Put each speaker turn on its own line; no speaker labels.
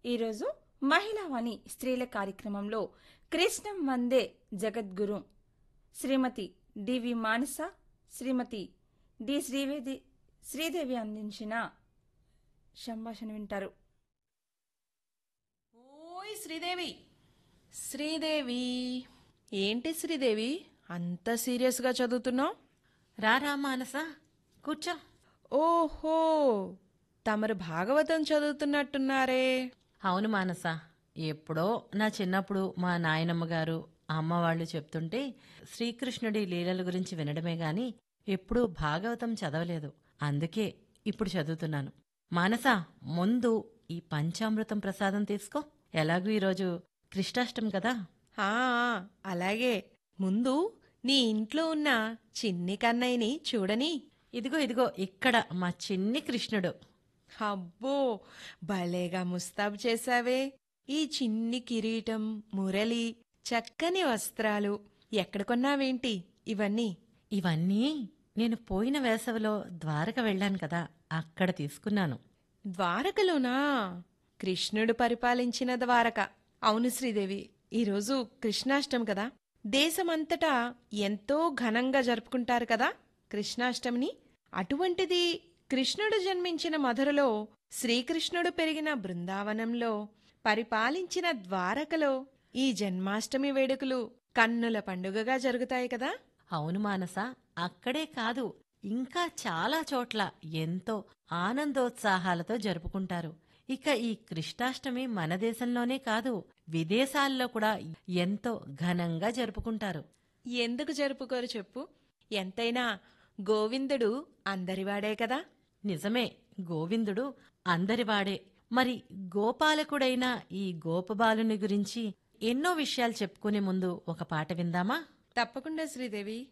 ఈరోజు మహిళావాణి స్త్రీల కార్యక్రమంలో కృష్ణం వందే జగద్గురు శ్రీమతి డివి మానస శ్రీమతి డి శ్రీవేది శ్రీదేవి అందించిన సంభాషణ వింటారు
ఓయ్ శ్రీదేవి శ్రీదేవి ఏంటి శ్రీదేవి అంత సీరియస్గా చదువుతున్నావు
రారా మానస కూర్చో
ఓహో తమరు భాగవతం చదువుతున్నట్టున్నారే
అవును మానస ఎప్పుడో నా చిన్నప్పుడు మా నాయనమ్మ గారు అమ్మ వాళ్ళు చెప్తుంటే శ్రీకృష్ణుడి లీలల గురించి వినడమే గాని ఎప్పుడూ భాగవతం చదవలేదు అందుకే ఇప్పుడు చదువుతున్నాను మానస ముందు ఈ పంచామృతం ప్రసాదం తీసుకో ఎలాగూ ఈరోజు కృష్ణాష్టమి కదా
ఆ అలాగే ముందు నీ ఇంట్లో ఉన్న చిన్ని కన్నయ్యని చూడని
ఇదిగో ఇదిగో ఇక్కడ మా చిన్ని కృష్ణుడు
అబ్బో భలేగా ముస్తాబు చేశావే ఈ చిన్ని కిరీటం మురళి చక్కని వస్త్రాలు ఎక్కడ కొన్నావేంటి ఇవన్నీ
ఇవన్నీ నేను పోయిన వేసవిలో ద్వారక వెళ్ళాను కదా అక్కడ తీసుకున్నాను
ద్వారకలోనా కృష్ణుడు పరిపాలించిన ద్వారక అవును శ్రీదేవి ఈరోజు కృష్ణాష్టమి కదా దేశమంతటా ఎంతో ఘనంగా జరుపుకుంటారు కదా కృష్ణాష్టమిని అటువంటిది కృష్ణుడు జన్మించిన మధురలో శ్రీకృష్ణుడు పెరిగిన బృందావనంలో పరిపాలించిన ద్వారకలో ఈ జన్మాష్టమి వేడుకలు కన్నుల పండుగగా జరుగుతాయి కదా
అవును మానస అక్కడే కాదు ఇంకా చాలా చోట్ల ఎంతో ఆనందోత్సాహాలతో జరుపుకుంటారు ఇక ఈ కృష్ణాష్టమి మన దేశంలోనే కాదు విదేశాల్లో కూడా ఎంతో ఘనంగా జరుపుకుంటారు
ఎందుకు జరుపుకోరు చెప్పు ఎంతైనా గోవిందుడు అందరివాడే కదా
నిజమే గోవిందుడు అందరివాడే మరి గోపాలకుడైన ఈ గోపబాలుని గురించి ఎన్నో విషయాలు చెప్పుకునే ముందు ఒక పాట విందామా
తప్పకుండా శ్రీదేవి